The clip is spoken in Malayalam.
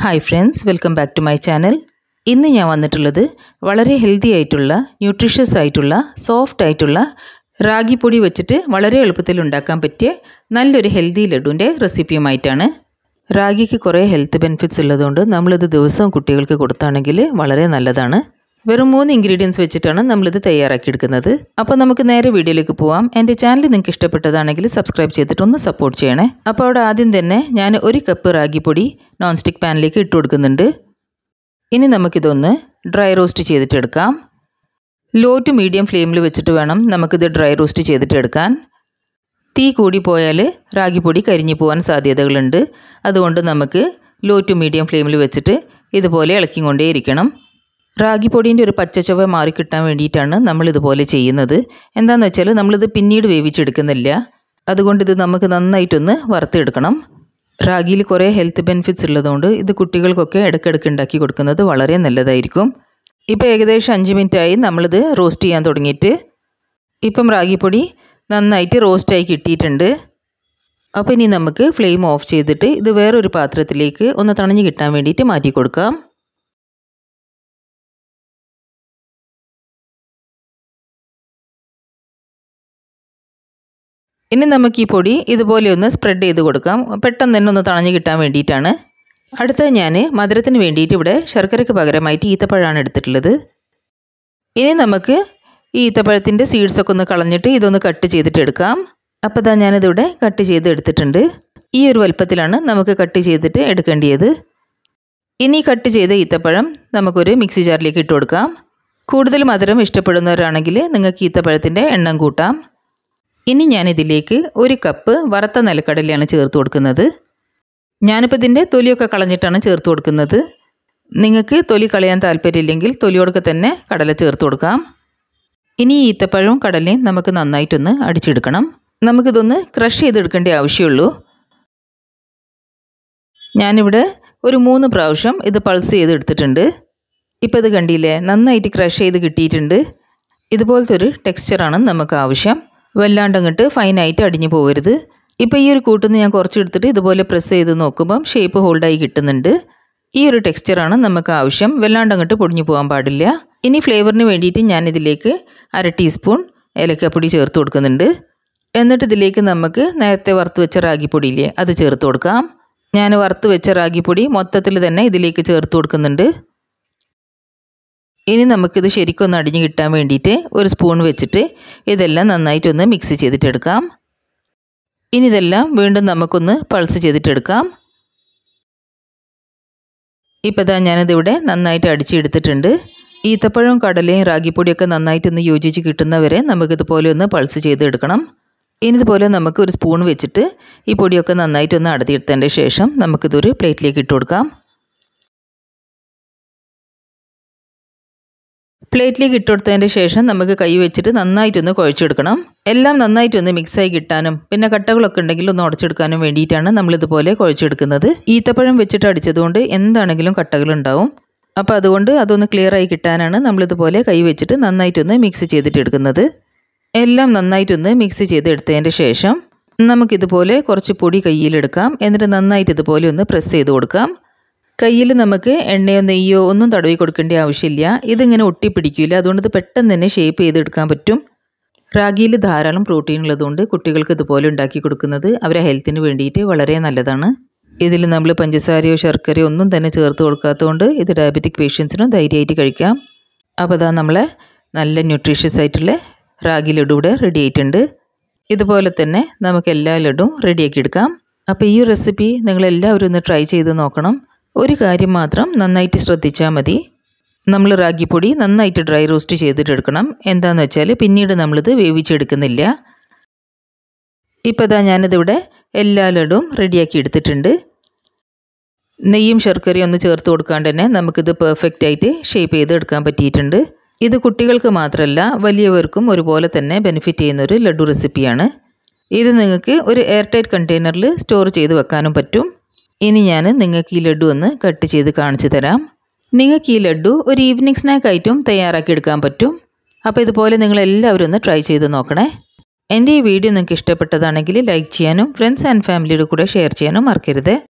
hi friends welcome back to my channel ഇന്ന് ഞാൻ വന്നിട്ടുള്ളത് വളരെ ഹെൽത്തി ആയിട്ടുള്ള ന്യൂട്രീഷ്യസ് ആയിട്ടുള്ള സോഫ്റ്റ് ആയിട്ടുള്ള റാഗിപ്പൊടി വെച്ചിട്ട് വളരെ എളുപ്പത്തിൽ ഉണ്ടാക്കാൻ പറ്റിയ നല്ലൊരു ഹെൽത്തി ലഡുവിൻ്റെ റെസിപ്പിയുമായിട്ടാണ് റാഗിക്ക് കുറേ ഹെൽത്ത് ബെനിഫിറ്റ്സ് ഉള്ളതുകൊണ്ട് നമ്മളിത് ദിവസവും കുട്ടികൾക്ക് കൊടുത്താണെങ്കിൽ വളരെ നല്ലതാണ് വെറും മൂന്ന് ഇൻഗ്രീഡിയൻസ് വെച്ചിട്ടാണ് നമ്മളിത് തയ്യാറാക്കിയെടുക്കുന്നത് അപ്പോൾ നമുക്ക് നേരെ വീഡിയോയിലേക്ക് പോവാം എൻ്റെ ചാനൽ നിങ്ങൾക്ക് ഇഷ്ടപ്പെട്ടതാണെങ്കിൽ സബ്സ്ക്രൈബ് ചെയ്തിട്ട് ഒന്ന് സപ്പോർട്ട് ചെയ്യണേ അപ്പോൾ അവിടെ ആദ്യം തന്നെ ഞാൻ ഒരു കപ്പ് റാഗിപ്പൊടി നോൺ സ്റ്റിക്ക് പാനിലേക്ക് ഇട്ട് കൊടുക്കുന്നുണ്ട് ഇനി നമുക്കിതൊന്ന് ഡ്രൈ റോസ്റ്റ് ചെയ്തിട്ടെടുക്കാം ലോ ടു മീഡിയം ഫ്ലെയിമിൽ വെച്ചിട്ട് വേണം നമുക്കിത് ഡ്രൈ റോസ്റ്റ് ചെയ്തിട്ടെടുക്കാൻ തീ കൂടി പോയാൽ റാഗിപ്പൊടി കരിഞ്ഞു പോകാൻ സാധ്യതകളുണ്ട് അതുകൊണ്ട് നമുക്ക് ലോ ടു മീഡിയം ഫ്ലെയിമിൽ വെച്ചിട്ട് ഇതുപോലെ ഇളക്കിക്കൊണ്ടേയിരിക്കണം റാഗിപ്പൊടീൻ്റെ ഒരു പച്ചച്ചൊവ മാറിക്കിട്ടാൻ വേണ്ടിയിട്ടാണ് നമ്മൾ ഇതുപോലെ ചെയ്യുന്നത് എന്താണെന്ന് വെച്ചാൽ നമ്മളിത് പിന്നീട് വേവിച്ചെടുക്കുന്നില്ല അതുകൊണ്ട് ഇത് നമുക്ക് നന്നായിട്ടൊന്ന് വറുത്തെടുക്കണം റാഗിയിൽ കുറേ ഹെൽത്ത് ബെനിഫിറ്റ്സ് ഉള്ളതുകൊണ്ട് ഇത് കുട്ടികൾക്കൊക്കെ ഇടയ്ക്കിടയ്ക്ക് ഉണ്ടാക്കി കൊടുക്കുന്നത് വളരെ നല്ലതായിരിക്കും ഇപ്പോൾ ഏകദേശം അഞ്ച് മിനിറ്റായി നമ്മളിത് റോസ്റ്റ് ചെയ്യാൻ തുടങ്ങിയിട്ട് ഇപ്പം റാഗിപ്പൊടി നന്നായിട്ട് റോസ്റ്റായി കിട്ടിയിട്ടുണ്ട് അപ്പോൾ ഇനി നമുക്ക് ഫ്ലെയിം ഓഫ് ചെയ്തിട്ട് ഇത് വേറൊരു പാത്രത്തിലേക്ക് ഒന്ന് തണിഞ്ഞ് കിട്ടാൻ വേണ്ടിയിട്ട് മാറ്റി കൊടുക്കാം ഇനി നമുക്ക് ഈ പൊടി ഇതുപോലെ ഒന്ന് സ്പ്രെഡ് ചെയ്ത് കൊടുക്കാം പെട്ടെന്ന് തന്നെ ഒന്ന് തണഞ്ഞ് കിട്ടാൻ വേണ്ടിയിട്ടാണ് അടുത്ത ഞാൻ മധുരത്തിന് വേണ്ടിയിട്ട് ഇവിടെ ശർക്കരയ്ക്ക് പകരമായിട്ട് ഈത്തപ്പഴമാണ് എടുത്തിട്ടുള്ളത് ഇനി നമുക്ക് ഈ ഈത്തപ്പഴത്തിൻ്റെ സീഡ്സൊക്കെ ഒന്ന് കളഞ്ഞിട്ട് ഇതൊന്ന് കട്ട് ചെയ്തിട്ട് എടുക്കാം അപ്പോൾ ഇതാ ഞാനിതിവിടെ കട്ട് ചെയ്ത് എടുത്തിട്ടുണ്ട് ഈ ഒരു വലുപ്പത്തിലാണ് നമുക്ക് കട്ട് ചെയ്തിട്ട് എടുക്കേണ്ടത് ഇനി കട്ട് ചെയ്ത ഈത്തപ്പഴം നമുക്കൊരു മിക്സി ജാറിലേക്ക് ഇട്ട് കൊടുക്കാം കൂടുതൽ മധുരം ഇഷ്ടപ്പെടുന്നവരാണെങ്കിൽ നിങ്ങൾക്ക് ഈത്തപ്പഴത്തിൻ്റെ എണ്ണം കൂട്ടാം ഇനി ഞാനിതിലേക്ക് ഒരു കപ്പ് വറുത്ത നിലക്കടലയാണ് ചേർത്ത് കൊടുക്കുന്നത് ഞാനിപ്പോൾ ഇതിൻ്റെ തൊലിയൊക്കെ കളഞ്ഞിട്ടാണ് ചേർത്ത് കൊടുക്കുന്നത് നിങ്ങൾക്ക് തൊലി കളയാൻ താല്പര്യമില്ലെങ്കിൽ തൊലിയോടൊക്കെ തന്നെ കടല ചേർത്ത് കൊടുക്കാം ഇനി ഈ ഈത്തപ്പഴവും കടലയും നമുക്ക് നന്നായിട്ടൊന്ന് അടിച്ചെടുക്കണം നമുക്കിതൊന്ന് ക്രഷ് ചെയ്തെടുക്കേണ്ട ആവശ്യമുള്ളൂ ഞാനിവിടെ ഒരു മൂന്ന് പ്രാവശ്യം ഇത് പൾസ് ചെയ്ത് എടുത്തിട്ടുണ്ട് ഇപ്പോൾ ഇത് കണ്ടില്ലേ നന്നായിട്ട് ക്രഷ് ചെയ്ത് കിട്ടിയിട്ടുണ്ട് ഇതുപോലത്തെ ഒരു ടെക്സ്ചറാണ് നമുക്ക് ആവശ്യം വല്ലാണ്ട് അങ്ങോട്ട് ഫൈനായിട്ട് അടിഞ്ഞു പോകരുത് ഇപ്പോൾ ഈ ഒരു കൂട്ടുന്ന് ഞാൻ കുറച്ച് എടുത്തിട്ട് ഇതുപോലെ പ്രസ് ചെയ്ത് നോക്കുമ്പം ഷേപ്പ് ഹോൾഡായി കിട്ടുന്നുണ്ട് ഈ ഒരു ടെക്സ്ചറാണ് നമുക്ക് ആവശ്യം വല്ലാണ്ട് അങ്ങോട്ട് പൊടിഞ്ഞു പോകാൻ പാടില്ല ഇനി ഫ്ലേവറിന് വേണ്ടിയിട്ട് ഞാൻ ഇതിലേക്ക് അര ടീസ്പൂൺ ഏലക്കപ്പൊടി ചേർത്ത് കൊടുക്കുന്നുണ്ട് എന്നിട്ട് ഇതിലേക്ക് നമുക്ക് നേരത്തെ വറുത്ത് വെച്ച റാഗിപ്പൊടിയില്ലേ അത് ചേർത്ത് കൊടുക്കാം ഞാൻ വറുത്ത് വെച്ച റാഗിപ്പൊടി മൊത്തത്തിൽ തന്നെ ഇതിലേക്ക് ചേർത്ത് കൊടുക്കുന്നുണ്ട് ഇനി നമുക്കിത് ശരിക്കൊന്ന് അടിഞ്ഞ് കിട്ടാൻ വേണ്ടിയിട്ട് ഒരു സ്പൂൺ വെച്ചിട്ട് ഇതെല്ലാം നന്നായിട്ടൊന്ന് മിക്സ് ചെയ്തിട്ടെടുക്കാം ഇനി ഇതെല്ലാം വീണ്ടും നമുക്കൊന്ന് പൾസ് ചെയ്തിട്ടെടുക്കാം ഇപ്പോൾ ഇതാ ഞാനിതിവിടെ നന്നായിട്ട് അടിച്ചെടുത്തിട്ടുണ്ട് ഈത്തപ്പഴവും കടലയും റാഗിപ്പൊടിയൊക്കെ നന്നായിട്ടൊന്ന് യോജിച്ച് കിട്ടുന്നവരെ നമുക്കിതുപോലെ ഒന്ന് പൾസ് ചെയ്തെടുക്കണം ഇനി ഇതുപോലെ നമുക്ക് ഒരു സ്പൂൺ വെച്ചിട്ട് ഈ പൊടിയൊക്കെ നന്നായിട്ടൊന്ന് അടത്തിയെടുത്തതിൻ്റെ ശേഷം നമുക്കിതൊരു പ്ലേറ്റിലേക്ക് ഇട്ട് കൊടുക്കാം പ്ലേറ്റിലേക്ക് ഇട്ട് കൊടുത്തതിൻ്റെ ശേഷം നമുക്ക് കൈ വെച്ചിട്ട് നന്നായിട്ടൊന്ന് കുഴച്ചെടുക്കണം എല്ലാം നന്നായിട്ടൊന്ന് മിക്സായി കിട്ടാനും പിന്നെ കട്ടകളൊക്കെ ഉണ്ടെങ്കിൽ ഒന്ന് ഉടച്ചെടുക്കാനും വേണ്ടിയിട്ടാണ് നമ്മളിതുപോലെ കുഴച്ചെടുക്കുന്നത് ഈത്തപ്പഴം വെച്ചിട്ട് അടിച്ചതുകൊണ്ട് എന്താണെങ്കിലും കട്ടകളുണ്ടാവും അപ്പോൾ അതുകൊണ്ട് അതൊന്ന് ക്ലിയറായി കിട്ടാനാണ് നമ്മളിതുപോലെ കൈ വെച്ചിട്ട് നന്നായിട്ടൊന്ന് മിക്സ് ചെയ്തിട്ട് എടുക്കുന്നത് എല്ലാം നന്നായിട്ടൊന്ന് മിക്സ് ചെയ്ത് എടുത്തതിൻ്റെ ശേഷം നമുക്കിതുപോലെ കുറച്ച് പൊടി കയ്യിലെടുക്കാം എന്നിട്ട് നന്നായിട്ട് ഇതുപോലെ ഒന്ന് പ്രസ് ചെയ്ത് കൊടുക്കാം കയ്യിൽ നമുക്ക് എണ്ണയോ നെയ്യോ ഒന്നും തടവി കൊടുക്കേണ്ട ആവശ്യമില്ല ഇതിങ്ങനെ ഒട്ടിപ്പിടിക്കില്ല അതുകൊണ്ട് ഇത് പെട്ടെന്ന് തന്നെ ഷേപ്പ് ചെയ്തെടുക്കാൻ പറ്റും റാഗിയിൽ ധാരാളം പ്രോട്ടീൻ ഉള്ളതുകൊണ്ട് കുട്ടികൾക്ക് ഇതുപോലെ ഉണ്ടാക്കി കൊടുക്കുന്നത് അവരെ ഹെൽത്തിന് വേണ്ടിയിട്ട് വളരെ നല്ലതാണ് ഇതിൽ നമ്മൾ പഞ്ചസാരയോ ശർക്കരയോ ഒന്നും തന്നെ ചേർത്ത് കൊടുക്കാത്തതുകൊണ്ട് ഇത് ഡയബറ്റിക് പേഷ്യൻസിനും ധൈര്യമായിട്ട് കഴിക്കാം അപ്പോൾ അതാ നമ്മളെ നല്ല ന്യൂട്രീഷ്യസ് ആയിട്ടുള്ള റാഗി ലഡു ഇവിടെ റെഡി ആയിട്ടുണ്ട് ഇതുപോലെ തന്നെ നമുക്ക് എല്ലാ ലഡും റെഡിയാക്കി എടുക്കാം അപ്പോൾ ഈ റെസിപ്പി നിങ്ങളെല്ലാവരും ഒന്ന് ട്രൈ ചെയ്ത് നോക്കണം ഒരു കാര്യം മാത്രം നന്നായിട്ട് ശ്രദ്ധിച്ചാൽ മതി നമ്മൾ റാഗിപ്പൊടി നന്നായിട്ട് ഡ്രൈ റോസ്റ്റ് ചെയ്തിട്ടെടുക്കണം എന്താണെന്ന് വെച്ചാൽ പിന്നീട് നമ്മളിത് വേവിച്ചെടുക്കുന്നില്ല ഇപ്പോൾ ഇതാ ഞാനിതിവിടെ എല്ലാ ലഡും റെഡിയാക്കി എടുത്തിട്ടുണ്ട് നെയ്യും ശർക്കരയും ഒന്ന് ചേർത്ത് കൊടുക്കാണ്ട് തന്നെ നമുക്കിത് പെർഫെക്റ്റ് ആയിട്ട് ഷേപ്പ് ചെയ്ത് എടുക്കാൻ പറ്റിയിട്ടുണ്ട് ഇത് കുട്ടികൾക്ക് മാത്രമല്ല വലിയവർക്കും ഒരുപോലെ തന്നെ ബെനിഫിറ്റ് ചെയ്യുന്ന ഒരു ലഡു റെസിപ്പിയാണ് ഇത് നിങ്ങൾക്ക് ഒരു എയർ ടൈറ്റ് കണ്ടെയ്നറിൽ സ്റ്റോർ ചെയ്ത് വെക്കാനും പറ്റും ഇനി ഞാൻ നിങ്ങൾക്ക് ഈ ലഡു ഒന്ന് കട്ട് ചെയ്ത് കാണിച്ചു തരാം നിങ്ങൾക്ക് ഈ ലഡു ഒരു ഈവനിങ് സ്നാക്ക് ആയിട്ടും തയ്യാറാക്കി എടുക്കാൻ പറ്റും അപ്പോൾ ഇതുപോലെ നിങ്ങൾ എല്ലാവരും ഒന്ന് ട്രൈ ചെയ്ത് നോക്കണേ എൻ്റെ ഈ വീഡിയോ നിങ്ങൾക്ക് ഇഷ്ടപ്പെട്ടതാണെങ്കിൽ ലൈക്ക് ചെയ്യാനും ഫ്രണ്ട്സ് ആൻഡ് ഫാമിലിയുടെ കൂടെ ഷെയർ ചെയ്യാനും മറക്കരുത്